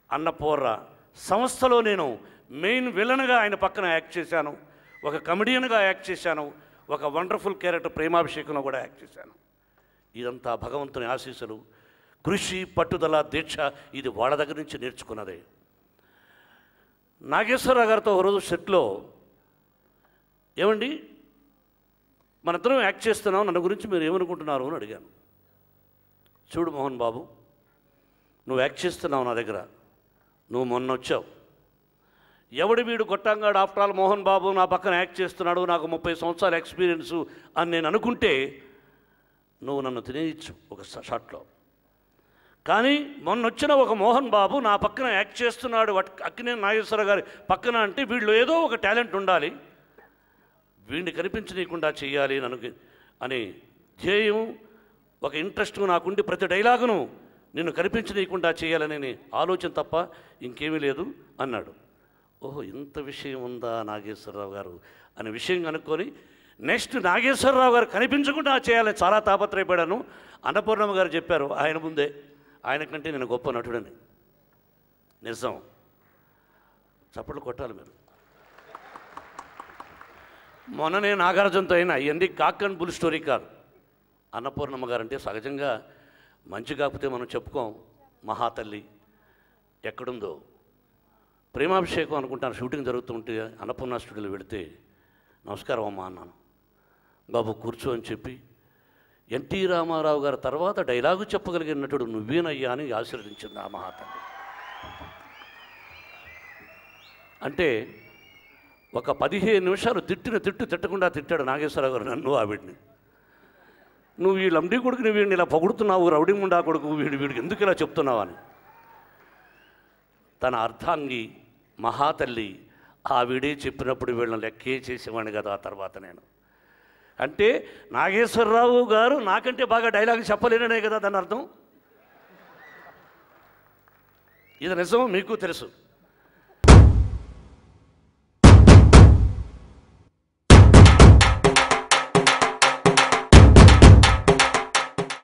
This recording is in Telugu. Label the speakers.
Speaker 1: అన్నపూర్ణ సంస్థలో నేను మెయిన్ విలన్గా ఆయన పక్కన యాక్ట్ చేశాను ఒక కమెడియన్గా యాక్ట్ చేశాను ఒక వండర్ఫుల్ క్యారెక్టర్ ప్రేమాభిషేకంలో కూడా యాక్ట్ చేశాను ఇదంతా భగవంతుని ఆశీస్సులు కృషి పట్టుదల దీక్ష ఇది వాళ్ళ దగ్గర నుంచి నేర్చుకున్నదే నాగేశ్వరరావు గారితో ఒకరోజు సెట్లో ఏమండి మనిద్దరం యాక్ట్ చేస్తున్నాం నన్ను గురించి మీరు ఏమనుకుంటున్నారు అని అడిగాను చూడు మోహన్ బాబు నువ్వు యాక్ట్ చేస్తున్నావు నా దగ్గర నువ్వు మొన్న వచ్చావు ఎవడి వీడు కొట్టంగాడు ఆఫ్టర్ ఆల్ మోహన్ బాబు నా పక్కన యాక్ట్ చేస్తున్నాడు నాకు ముప్పై సంవత్సరాల ఎక్స్పీరియన్సు అని నేను అనుకుంటే నువ్వు నన్ను తినేయచ్చు ఒక షాట్లో కానీ మొన్న వచ్చిన ఒక మోహన్ బాబు నా పక్కన యాక్ట్ చేస్తున్నాడు వట్- అక్కినేని నాగేశ్వర గారి పక్కన అంటే వీళ్ళు ఏదో ఒక టాలెంట్ ఉండాలి వీడిని కనిపించనీయకుండా చేయాలి అని అనుకు అని ధ్యేయం ఒక ఇంట్రెస్ట్ నాకుండి ప్రతి డైలాగును నిన్ను కనిపించనీయకుండా చేయాలనే ఆలోచన తప్ప ఇంకేమీ లేదు అన్నాడు ఓహో ఇంత విషయం ఉందా నాగేశ్వరరావు గారు అనే విషయం కనుక్కొని నెక్స్ట్ నాగేశ్వరరావు గారు కనిపించకుండా చేయాలని చాలా తాపత్రయపడాను అన్నపూర్ణమ్మ గారు చెప్పారు ఆయన ముందే ఆయన కంటే నేను గొప్ప నటుడని నిజం చప్పట్లు కొట్టాలి మీరు మొన్ననే నాగార్జునతో అయినా ఇవన్నీ కాక్ అండ్ బుల్ స్టోరీ కాదు అన్నపూర్ణమ్మ గారు అంటే సహజంగా మంచి కాకపోతే మనం చెప్పుకోం మహాతల్లి ఎక్కడుందో ప్రేమాభిషేకం అనుకుంటాను షూటింగ్ జరుగుతుంటే అన్నపూర్ణ స్టూడియోలో వెళితే నమస్కారం అమ్మా అన్నాను బాబు కూర్చో అని చెప్పి ఎన్టీ రామారావు గారి తర్వాత డైలాగు చెప్పగలిగిన నటుడు నువ్వేనయ్యా అని ఆశీర్వదించింది ఆ మహాతల్లి అంటే ఒక పదిహేను నిమిషాలు తిట్టిన తిట్టు తిట్టకుండా తిట్టాడు నాగేశ్వరరావు గారు నన్ను ఆవిడ్ని నువ్వు ఈ లంబడి కొడుకుని వీడిని ఇలా పొగుడుతున్నావు రౌడీ ముండా కొడుకు వీడు వీడికి ఎందుకు ఇలా చెప్తున్నావు అని తన అర్థాంగి మహాతల్లి ఆవిడే చెప్పినప్పుడు వీళ్ళని లెక్కే చేసేవాడిని కదా ఆ తర్వాత నేను అంటే నాగేశ్వరరావు గారు నాకంటే బాగా డైలాగ్ చెప్పలేననే కదా దాని అర్థం ఇది నిజం మీకు తెలుసు